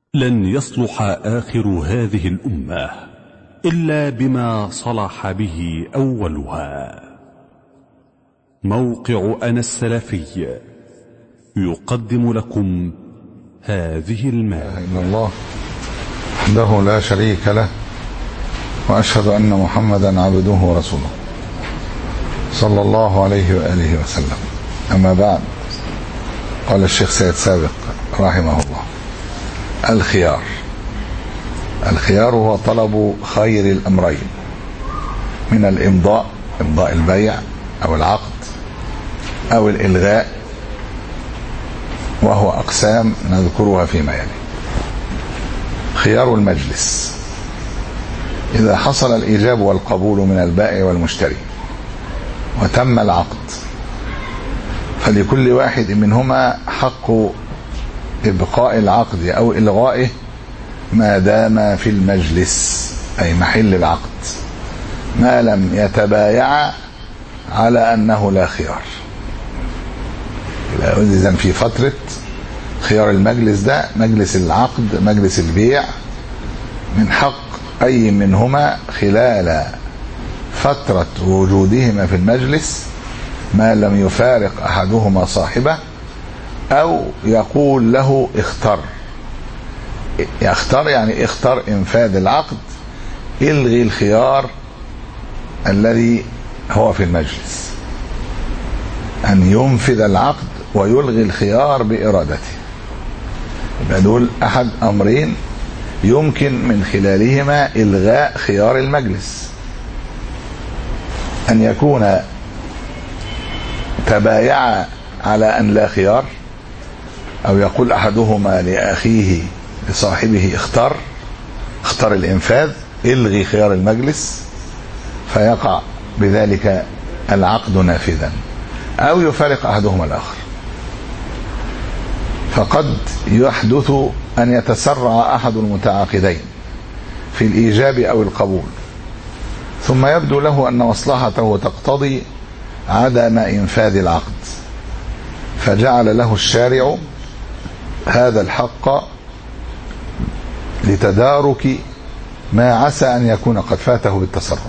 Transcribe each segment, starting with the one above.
لن يصلح آخر هذه الأمة إلا بما صلح به أولها موقع أنا السلفي يقدم لكم هذه المادة إلا الله وحده لا شريك له وأشهد أن محمدا عبده ورسوله صلى الله عليه وآله وسلم أما بعد قال الشيخ سيد سابق رحمه الله الخيار الخيار هو طلب خير الأمرين من الإمضاء إمضاء البيع أو العقد أو الإلغاء وهو أقسام نذكرها فيما يلي خيار المجلس إذا حصل الإيجاب والقبول من البائع والمشتري وتم العقد فلكل واحد منهما حق إبقاء العقد أو إلغائه ما دام في المجلس أي محل العقد ما لم يتبايع على أنه لا خيار إذا في فترة خيار المجلس ده مجلس العقد مجلس البيع من حق أي منهما خلال فترة وجودهما في المجلس ما لم يفارق أحدهما صاحبه أو يقول له اختر يختار يعني اختر انفاذ العقد الغي الخيار الذي هو في المجلس أن ينفذ العقد ويلغي الخيار بإرادته يبقى دول أحد أمرين يمكن من خلالهما إلغاء خيار المجلس أن يكون تبايع على أن لا خيار أو يقول أحدهما لأخيه لصاحبه اختر اختر الإنفاذ الغي خيار المجلس فيقع بذلك العقد نافذا أو يفارق أحدهما الآخر فقد يحدث أن يتسرع أحد المتعاقدين في الإيجاب أو القبول ثم يبدو له أن مصلحته تقتضي عدم إنفاذ العقد فجعل له الشارع هذا الحق لتدارك ما عسى أن يكون قد فاته بالتسرع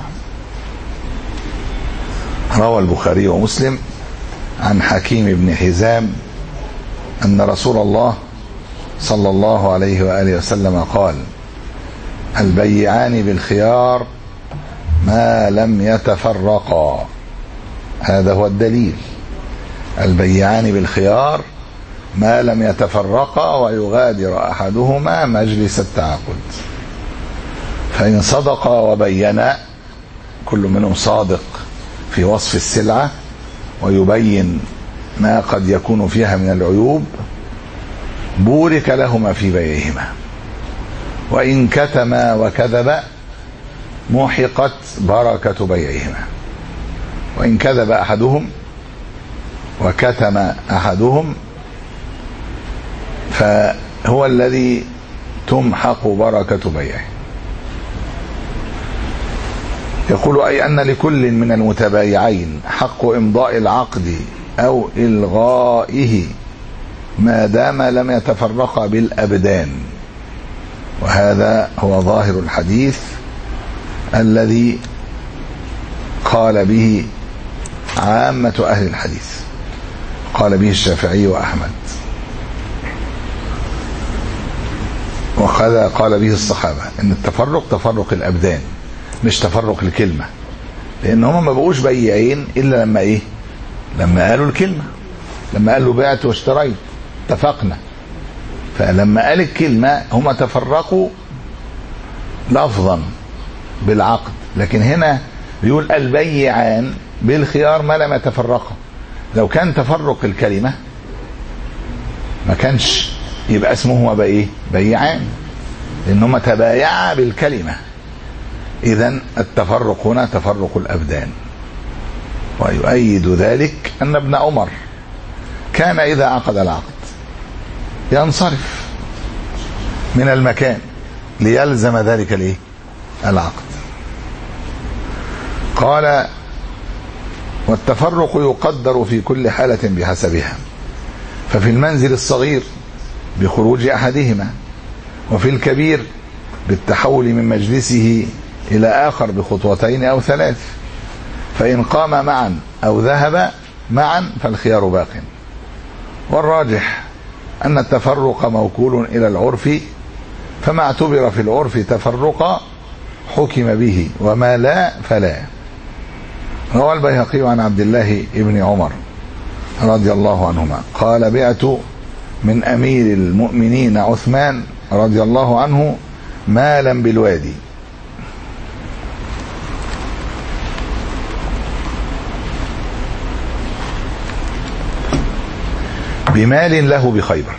روى البخاري ومسلم عن حكيم بن حزام أن رسول الله صلى الله عليه وآله وسلم قال البيعان بالخيار ما لم يتفرقا هذا هو الدليل البيعان بالخيار ما لم يتفرقا ويغادر أحدهما مجلس التعاقد فإن صدقا وبينا كل منهم صادق في وصف السلعة ويبين ما قد يكون فيها من العيوب بورك لهما في بيعهما وإن كتما وكذبا محقت بركة بيعهما وإن كذب أحدهم وكتم أحدهم فهو الذي تمحق بركة بيعه يقول أي أن لكل من المتبايعين حق إمضاء العقد أو إلغائه ما دام لم يتفرقا بالأبدان وهذا هو ظاهر الحديث الذي قال به عامة أهل الحديث قال به الشافعي وأحمد وكذا قال به الصحابة ان التفرق تفرق الأبدان مش تفرق الكلمة لأن هم ما بقوش بيعين إلا لما إيه لما قالوا الكلمة لما قالوا بعت واشتريت اتفقنا فلما قال الكلمة هم تفرقوا لفظا بالعقد لكن هنا بيقول البيعان بالخيار ما لم يتفرقا لو كان تفرق الكلمة ما كانش يبقى اسمهما بقى ايه بيعان لانهما تبايعا بالكلمة اذا التفرق هنا تفرق الابدان ويؤيد ذلك ان ابن عمر كان اذا عقد العقد ينصرف من المكان ليلزم ذلك الايه العقد قال والتفرق يقدر في كل حالة بحسبها ففي المنزل الصغير بخروج أحدهما وفي الكبير بالتحول من مجلسه إلى آخر بخطوتين أو ثلاث فإن قام معا أو ذهب معا فالخيار باق والراجح أن التفرق موكول إلى العرف فما اعتبر في العرف تفرقا حكم به وما لا فلا روى البيهقي عن عبد الله بن عمر رضي الله عنهما قال بعت من أمير المؤمنين عثمان رضي الله عنه مالا بالوادي بمال له بخيبر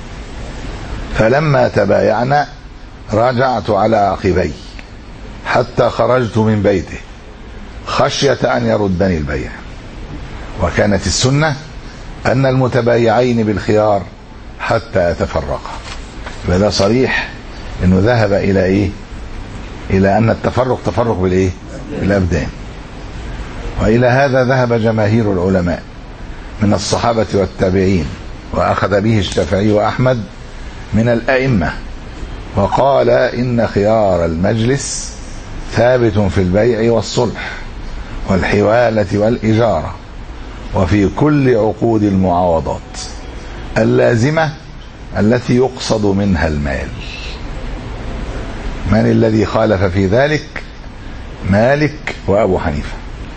فلما تبايعنا رجعت على عقبي حتى خرجت من بيته خشية أن يردني البيع وكانت السنة أن المتبايعين بالخيار حتى يتفرقا فده صريح انه ذهب الى ايه الى ان التفرق تفرق بالايه بالابدان والى هذا ذهب جماهير العلماء من الصحابة والتابعين واخذ به الشافعي واحمد من الائمة وقال ان خيار المجلس ثابت في البيع والصلح والحوالة والاجارة وفي كل عقود المعاوضات اللازمة التي يقصد منها المال من الذي خالف في ذلك مالك وابو حنيفه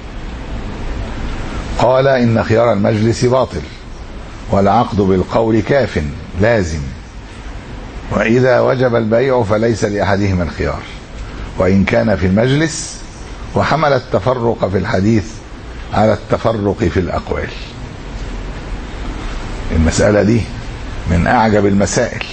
قال ان خيار المجلس باطل والعقد بالقول كاف لازم واذا وجب البيع فليس لاحدهما الخيار وان كان في المجلس وحمل التفرق في الحديث على التفرق في الاقوال المساله دي من اعجب المسائل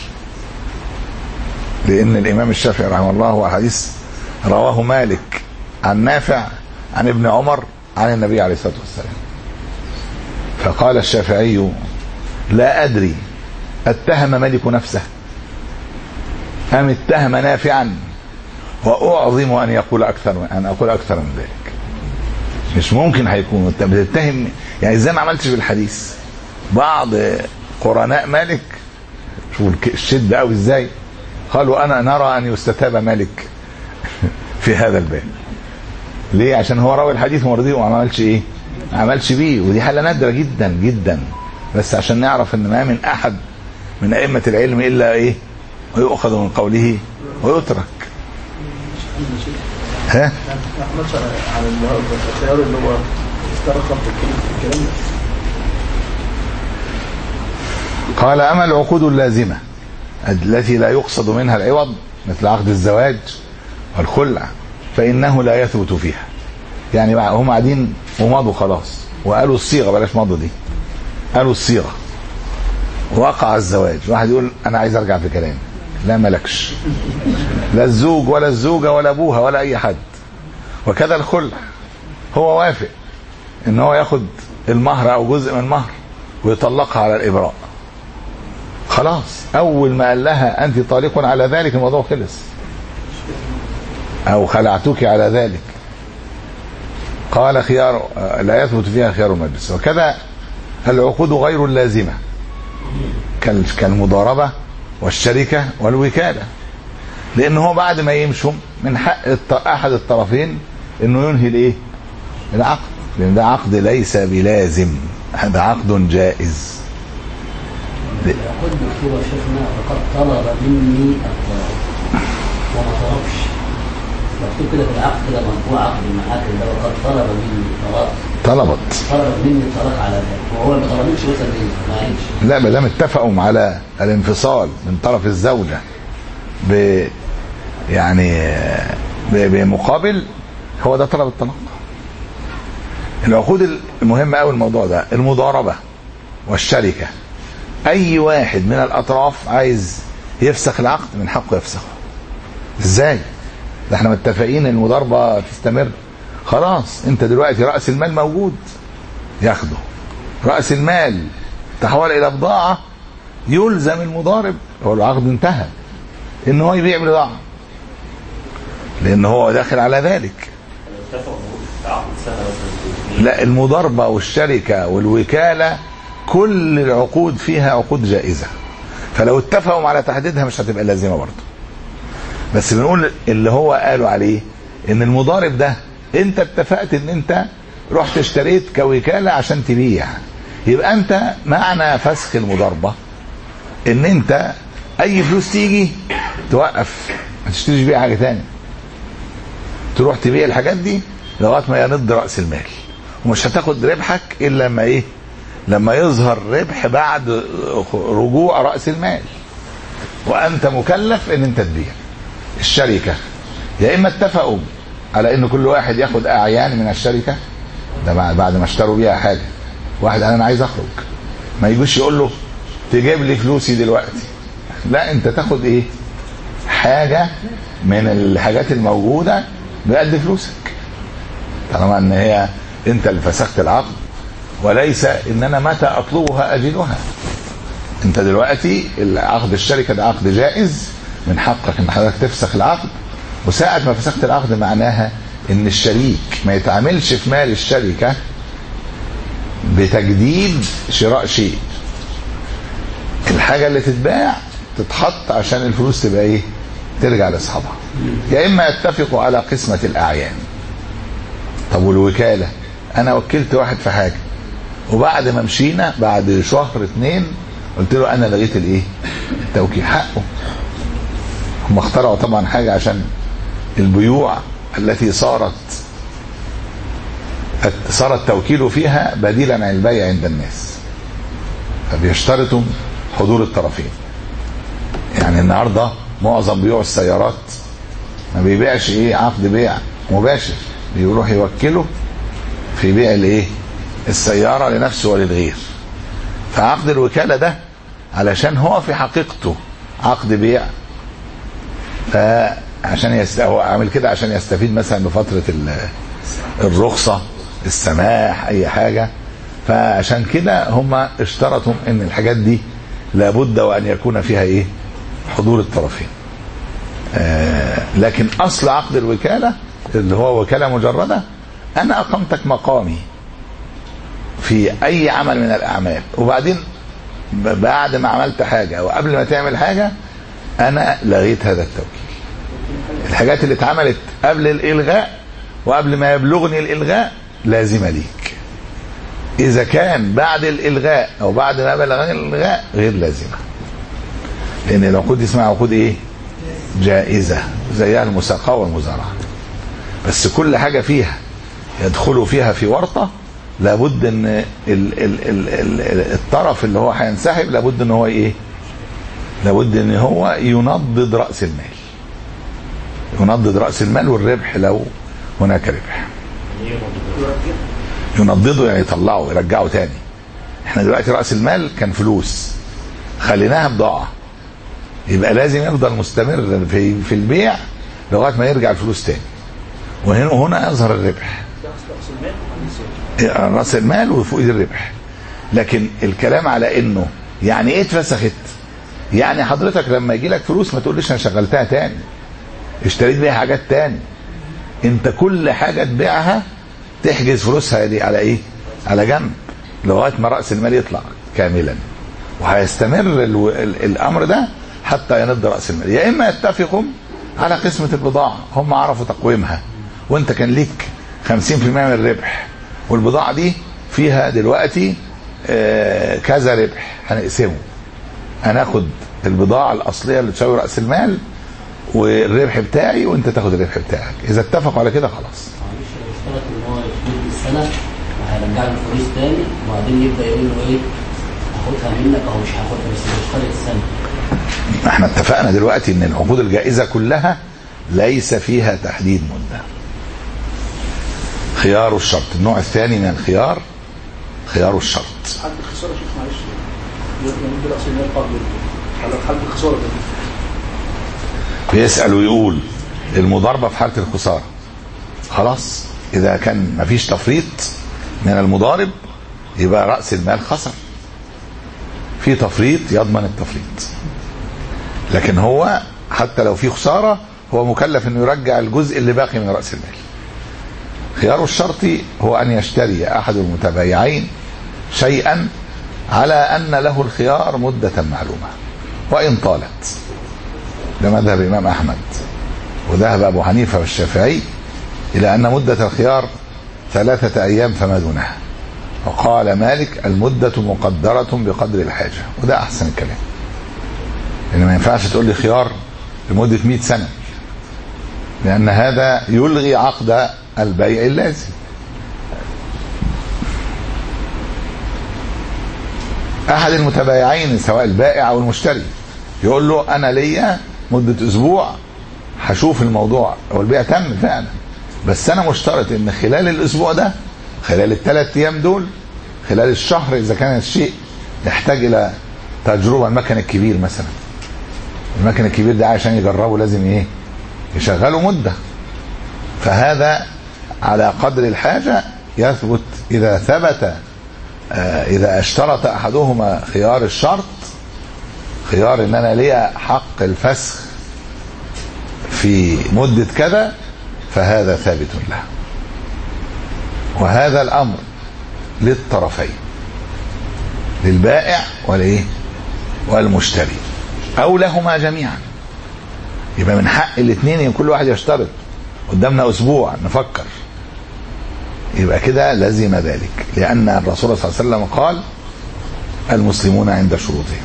لان الامام الشافعي رحمه الله هو حديث رواه مالك عن نافع عن ابن عمر عن النبي عليه الصلاه والسلام فقال الشافعي لا ادري اتهم مالك نفسه ام اتهم نافعا واعظم ان يقول اكثر ان اقول اكثر من ذلك مش ممكن هيكون انت بتتهم يعني ازاي ما عملتش بالحديث بعض قرناء مالك شوف الشده قوي ازاي قالوا انا نرى ان يستتاب مالك في هذا الباب ليه عشان هو راوي الحديث مرضي وما عملش ايه ما عملش بيه ودي حاله نادره جدا جدا بس عشان نعرف ان ما من احد من ائمه العلم الا ايه ويؤخذ من قوله ويترك ها على الخيار اللي هو استرقم في الكلام ده قال اما العقود اللازمه التي لا يقصد منها العوض مثل عقد الزواج والخلع فانه لا يثبت فيها يعني بقى هم قاعدين ومضوا خلاص وقالوا الصيغه بلاش مضوا دي قالوا الصيغه وقع الزواج واحد يقول انا عايز ارجع في كلامي لا ملكش لا الزوج ولا الزوجه ولا ابوها ولا اي حد وكذا الخلع هو وافق ان هو ياخد المهر او جزء من المهر ويطلقها على الابراء خلاص اول ما قال لها انت طالق على ذلك الموضوع خلص او خلعتك على ذلك قال خيار لا يثبت فيها خيار المجلس وكذا العقود غير اللازمه كالمضاربه والشركه والوكاله لان هو بعد ما يمشوا من حق احد الطرفين انه ينهي الايه العقد لان ده عقد ليس بلازم هذا عقد جائز يقول مكتوب شيخنا فقد طلب مني الطلب وما طلبش مكتوب كده في العقد كده مرفوع عقد المحاكم ده وقد طلب مني خلاص طلبت طلب مني الطلاق على ذلك وهو ما طلبش مثلا ليه ما قالش لا ما دام اتفقوا على الانفصال من طرف الزوجه ب يعني ب- بمقابل هو ده طلب الطلاق العقود المهمة قوي الموضوع ده المضاربة والشركة أي واحد من الأطراف عايز يفسخ العقد من حقه يفسخه إزاي؟ ده احنا متفقين ان المضاربة تستمر خلاص انت دلوقتي رأس المال موجود ياخده رأس المال تحول إلى بضاعة يلزم المضارب هو العقد انتهى ان هو يبيع بضاعة لان هو داخل على ذلك لا المضاربة والشركة والوكالة كل العقود فيها عقود جائزة فلو اتفقوا على تحديدها مش هتبقى لازمه برضه بس بنقول اللي هو قالوا عليه ان المضارب ده انت اتفقت ان انت رحت اشتريت كوكاله عشان تبيع يبقى انت معنى فسخ المضاربه ان انت اي فلوس تيجي توقف ما تشتريش بيها حاجه تاني تروح تبيع الحاجات دي لغايه ما ينض راس المال ومش هتاخد ربحك الا لما ايه لما يظهر ربح بعد رجوع راس المال وانت مكلف ان انت تبيع الشركه يا اما اتفقوا على ان كل واحد ياخد اعيان من الشركه ده بعد بعد ما اشتروا بيها حاجه واحد قال انا عايز اخرج ما يجوش يقول له تجيب لي فلوسي دلوقتي لا انت تاخد ايه حاجه من الحاجات الموجوده بقد فلوسك طالما ان هي انت اللي فسخت العقد وليس ان انا متى اطلبها اجدها انت دلوقتي عقد الشركه ده عقد جائز من حقك ان حضرتك تفسخ العقد وساعة ما فسخت العقد معناها ان الشريك ما يتعاملش في مال الشركة بتجديد شراء شيء الحاجة اللي تتباع تتحط عشان الفلوس تبقى ايه ترجع لاصحابها يا اما يتفقوا على قسمة الاعيان طب والوكالة انا وكلت واحد في حاجة وبعد ما مشينا بعد شهر اتنين قلت له انا لغيت الايه التوكيل حقه هم اخترعوا طبعا حاجة عشان البيوع التي صارت صار التوكيل فيها بديلا عن البيع عند الناس فبيشترطوا حضور الطرفين يعني النهارده معظم بيوع السيارات ما بيبيعش ايه عقد بيع مباشر بيروح يوكله في بيع الايه السياره لنفسه وللغير فعقد الوكاله ده علشان هو في حقيقته عقد بيع فعشان يست... هو عامل كده عشان يستفيد مثلا بفتره ال... الرخصه السماح اي حاجه فعشان كده هم اشترطوا ان الحاجات دي لابد وان يكون فيها ايه حضور الطرفين آه لكن اصل عقد الوكاله اللي هو وكاله مجرده انا اقمتك مقامي في اي عمل من الاعمال وبعدين بعد ما عملت حاجه وقبل ما تعمل حاجه انا لغيت هذا التوكيل الحاجات اللي اتعملت قبل الالغاء وقبل ما يبلغني الالغاء لازمه ليك اذا كان بعد الالغاء او بعد ما بلغني الالغاء غير لازمه لان العقود دي اسمها عقود ايه جائزه زيها المساقاه والمزارعه بس كل حاجه فيها يدخلوا فيها في ورطه لابد ان ال ال ال ال الطرف اللي هو هينسحب لابد ان هو ايه لابد ان هو ينضد راس المال ينضد راس المال والربح لو هناك ربح ينضده يعني يطلعه يرجعه تاني احنا دلوقتي راس المال كان فلوس خليناها بضاعه يبقى لازم يفضل مستمر في في البيع لغايه ما يرجع الفلوس تاني وهنا هنا يظهر الربح راس المال وفوق الربح لكن الكلام على انه يعني ايه اتفسخت يعني حضرتك لما يجي لك فلوس ما تقوليش انا شغلتها تاني اشتريت بيها حاجات تاني انت كل حاجه تبيعها تحجز فلوسها دي على ايه على جنب لغايه ما راس المال يطلع كاملا وهيستمر ال ال الامر ده حتى ينض راس المال يا اما يتفقوا على قسمه البضاعه هم عرفوا تقويمها وانت كان ليك 50% من الربح والبضاعه دي فيها دلوقتي آه كذا ربح هنقسمه هناخد البضاعه الاصليه اللي تساوي راس المال والربح بتاعي وانت تاخد الربح بتاعك اذا اتفقوا على كده خلاص معلش لو اشترط ان هو يشتري السنه وهيرجع له الفلوس تاني وبعدين يبدا يقول له ايه هاخدها منك او مش هاخدها بس اشترط السنه احنا اتفقنا دلوقتي ان العقود الجائزه كلها ليس فيها تحديد مده خيار الشرط النوع الثاني من الخيار خيار الشرط حد الخساره شوف معلش يمد راس المال قبل على حد الخساره ده بيسأل ويقول المضاربة في حالة الخسارة خلاص إذا كان مفيش تفريط من المضارب يبقى رأس المال خسر في تفريط يضمن التفريط لكن هو حتى لو في خسارة هو مكلف انه يرجع الجزء اللي باقي من رأس المال خيار الشرط هو أن يشتري أحد المتبايعين شيئا على أن له الخيار مدة معلومة وإن طالت ده مذهب الإمام أحمد وذهب أبو حنيفة والشافعي إلى أن مدة الخيار ثلاثة أيام فما دونها وقال مالك المدة مقدرة بقدر الحاجة وده أحسن الكلام لأن ما ينفعش تقول لي خيار لمدة 100 سنة لأن هذا يلغي عقد البيع اللازم أحد المتبايعين سواء البائع أو المشتري يقول له أنا ليا مدة أسبوع هشوف الموضوع هو البيع تم فعلا بس أنا مشترط إن خلال الأسبوع ده خلال الثلاث أيام دول خلال الشهر إذا كان الشيء يحتاج إلى تجربة المكن الكبير مثلا المكن الكبير ده عشان يجربه لازم إيه يشغله مدة فهذا على قدر الحاجة يثبت إذا ثبت آه، إذا اشترط أحدهما خيار الشرط خيار إن أنا ليا حق الفسخ في مدة كذا فهذا ثابت له وهذا الأمر للطرفين للبائع والإيه والمشتري أو لهما جميعا يبقى من حق الاثنين ان كل واحد يشترط قدامنا اسبوع نفكر يبقى كده لزم ذلك لان الرسول صلى الله عليه وسلم قال المسلمون عند شروطهم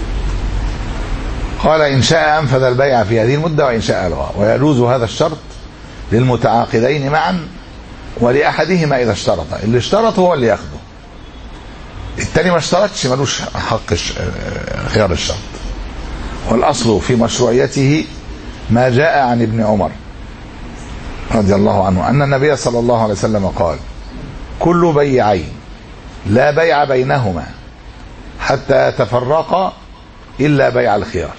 قال ان شاء انفذ البيع في هذه المده وان شاء الغى ويجوز هذا الشرط للمتعاقدين معا ولاحدهما اذا اشترط اللي اشترط هو اللي ياخده التاني ما اشترطش ملوش حق الش- خيار الشرط والاصل في مشروعيته ما جاء عن ابن عمر رضي الله عنه أن النبي صلى الله عليه وسلم قال كل بيعين لا بيع بينهما حتى يتفرقا إلا بيع الخيار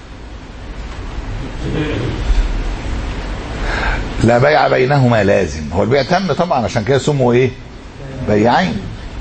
لا بيع بينهما لازم هو البيع تم طبعا عشان كده سموا ايه بيعين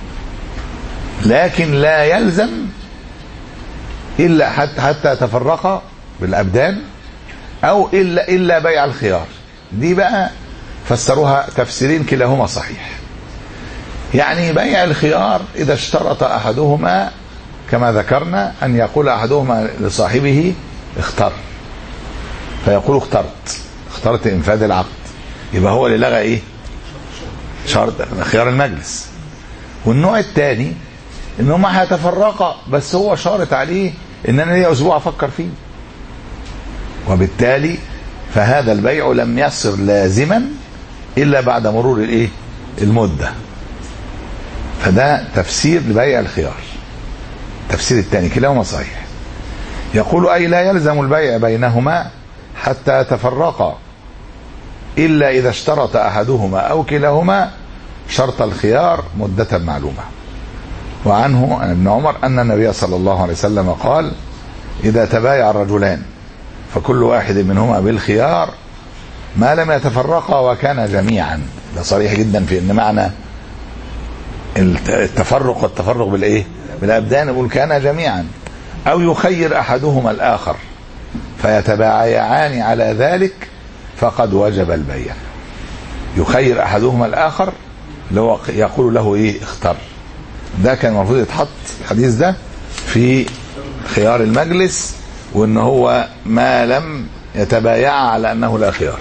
لكن لا يلزم الا حتى حتى يتفرقا بالابدان او الا الا بيع الخيار دي بقى فسروها تفسيرين كلاهما صحيح يعني بيع الخيار اذا اشترط احدهما كما ذكرنا ان يقول احدهما لصاحبه اختر فيقول اخترت اخترت انفاذ العقد يبقى هو اللي لغى ايه شرط خيار المجلس والنوع الثاني ان هما هيتفرقا بس هو شارط عليه ان انا ليا اسبوع افكر فيه وبالتالي فهذا البيع لم يصر لازما الا بعد مرور الايه المده فده تفسير لبيع الخيار التفسير الثاني كلاهما صحيح يقول اي لا يلزم البيع بينهما حتى يتفرقا الا اذا اشترط احدهما او كلاهما شرط الخيار مده معلومه وعنه عن ابن عمر ان النبي صلى الله عليه وسلم قال اذا تبايع الرجلان فكل واحد منهما بالخيار ما لم يتفرقا وكان جميعا ده صريح جدا في ان معنى التفرق والتفرق بالايه بالابدان يقول كان جميعا او يخير احدهما الاخر فيتبايعان على ذلك فقد وجب البيع يخير احدهما الاخر اللي هو يقول له ايه اختر ده كان المفروض يتحط الحديث ده في خيار المجلس وان هو ما لم يتبايع على انه لا خيار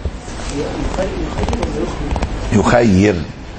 يخير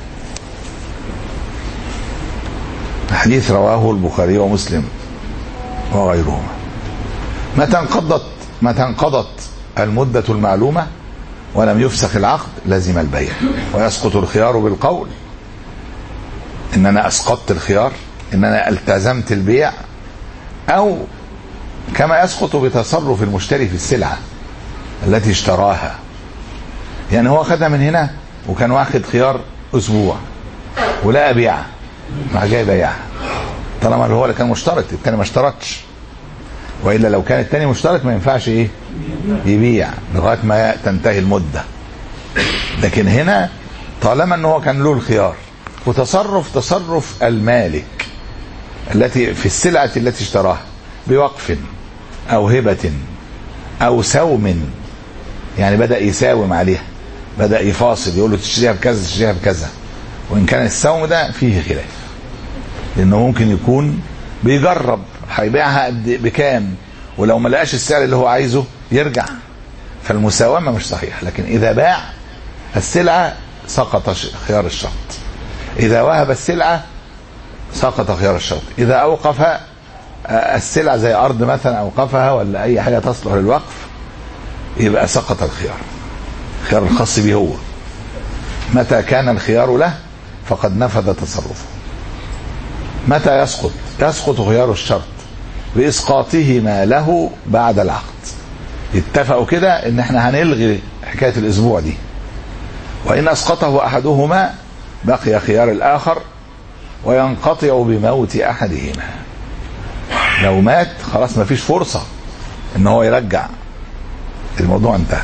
حديث رواه البخاري ومسلم وغيرهما متى انقضت متى انقضت المدة المعلومة ولم يفسخ العقد لزم البيع ويسقط الخيار بالقول ان انا اسقطت الخيار ان انا التزمت البيع او كما يسقط بتصرف المشتري في السلعة التي اشتراها يعني هو خدها من هنا وكان واخد خيار اسبوع ولقى بيعها راح جاي بيعها طالما هو اللي كان مشترط التاني ما اشترطش والا لو كان التاني مشترط ما ينفعش ايه يبيع لغايه ما تنتهي المده لكن هنا طالما ان هو كان له الخيار وتصرف تصرف المالك التي في السلعه التي اشتراها بوقف او هبه او سوم يعني بدا يساوم عليها بدا يفاصل يقول له تشتريها بكذا تشتريها بكذا وان كان السوم ده فيه خلاف لانه ممكن يكون بيجرب هيبيعها قد بكام ولو ما لقاش السعر اللي هو عايزه يرجع فالمساومة مش صحيح لكن إذا باع السلعة سقط ش- خيار الشرط إذا وهب السلعة سقط خيار الشرط إذا أوقف آه، السلعة زي أرض مثلا أوقفها ولا أي حاجة تصلح للوقف يبقى سقط الخيار الخيار الخاص به هو متى كان الخيار له فقد نفذ تصرفه متى يسقط يسقط خيار الشرط بإسقاطه ما له بعد العقد اتفقوا كده ان احنا هنلغي حكاية الاسبوع دي وان اسقطه احدهما بقي خيار الاخر وينقطع بموت احدهما لو مات خلاص ما فيش فرصة ان هو يرجع الموضوع انتهى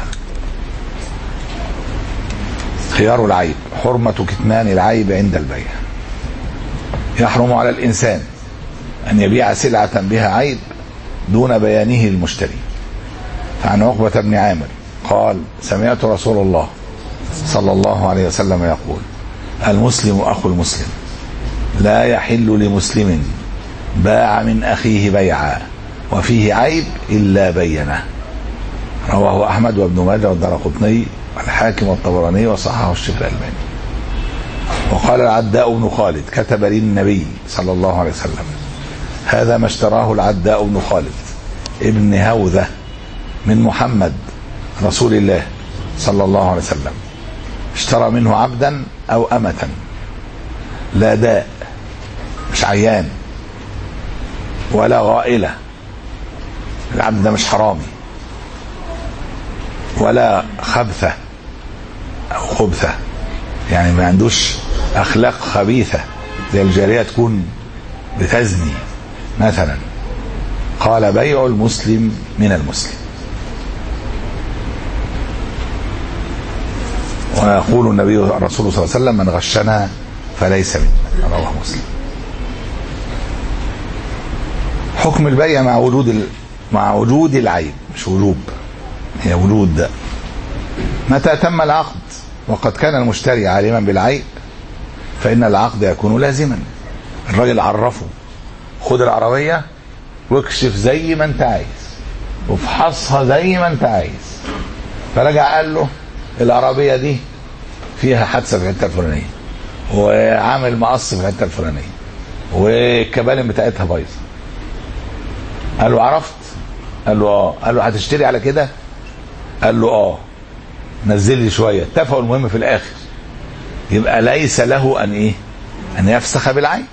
خيار العيب حرمة كتمان العيب عند البيع يحرم على الإنسان أن يبيع سلعة بها عيب دون بيانه للمشتري فعن عقبة بن عامر قال سمعت رسول الله صلى الله عليه وسلم يقول المسلم أخو المسلم لا يحل لمسلم باع من أخيه بيعا وفيه عيب إلا بينه رواه أحمد وابن ماجه والدرقطني والحاكم والطبراني وصححه الشيخ الألباني وقال العداء بن خالد كتب لي النبي صلى الله عليه وسلم هذا ما اشتراه العداء بن خالد ابن هوذة من محمد رسول الله صلى الله عليه وسلم اشترى منه عبدا أو أمة لا داء مش عيان ولا غائلة العبد ده مش حرامي ولا خبثة أو خبثة يعني ما عندوش أخلاق خبيثة زي الجارية تكون بتزني مثلا قال بيع المسلم من المسلم ويقول النبي الرسول صلى الله عليه وسلم من غشنا فليس منا رواه مسلم حكم البيع مع وجود ال... مع وجود العيب مش وجوب هي وجود ده متى تم العقد وقد كان المشتري عالما بالعيب فإن العقد يكون لازما الراجل عرفه خد العربية واكشف زي ما انت عايز وافحصها زي ما انت عايز فرجع قال له العربية دي فيها حادثة في الحتة الفلانية وعامل مقص في الحتة الفلانية والكبالن بتاعتها بايظة قال له عرفت قال له اه قال له هتشتري على كده قال له اه نزل لي شويه اتفقوا المهم في الاخر يبقى ليس له ان ايه ان يفسخ بالعيب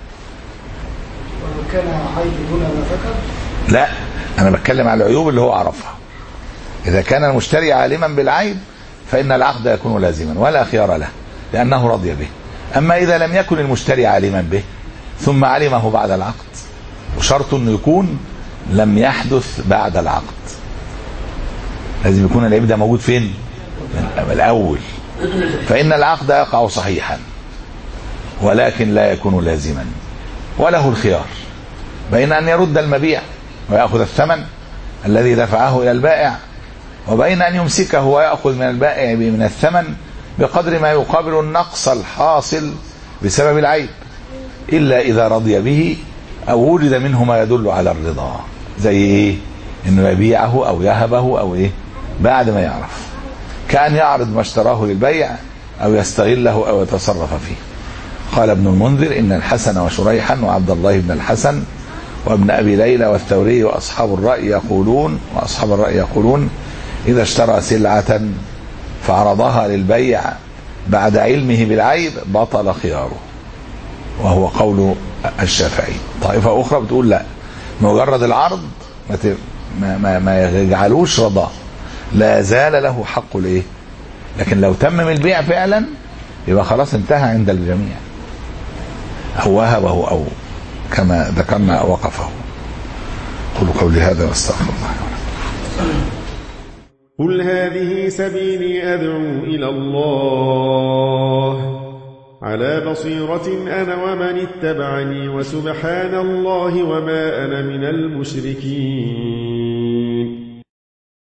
ولو كان عيب دون ما ذكر لا انا بتكلم على العيوب اللي هو عرفها اذا كان المشتري عالما بالعيب فان العقد يكون لازما ولا خيار له لانه رضي به اما اذا لم يكن المشتري عالما به ثم علمه بعد العقد وشرط انه يكون لم يحدث بعد العقد لازم يكون العيب ده موجود فين من الاول فان العقد يقع صحيحا ولكن لا يكون لازما وله الخيار بين ان يرد المبيع وياخذ الثمن الذي دفعه الى البائع وبين ان يمسكه وياخذ من البائع من الثمن بقدر ما يقابل النقص الحاصل بسبب العيب الا اذا رضي به او وجد منه ما يدل على الرضا زي ايه انه يبيعه او يهبه او ايه بعد ما يعرف كان يعرض ما اشتراه للبيع او يستغله او يتصرف فيه قال ابن المنذر ان الحسن وشريحا وعبد الله بن الحسن وابن ابي ليلى والثوري واصحاب الراي يقولون واصحاب الراي يقولون اذا اشترى سلعه فعرضها للبيع بعد علمه بالعيب بطل خياره وهو قول الشافعي طائفه اخرى بتقول لا مجرد العرض ما ت- ما ما, ما يجعلوش رضاه لا زال له حق الايه لكن لو تمم البيع فعلا يبقى خلاص انتهى عند الجميع او وهبه او كما ذكرنا وقفه قولوا قولي هذا واستغفر الله قل هذه سبيلي أدعو إلى الله على بصيرة أنا ومن اتبعني وسبحان الله وما أنا من المشركين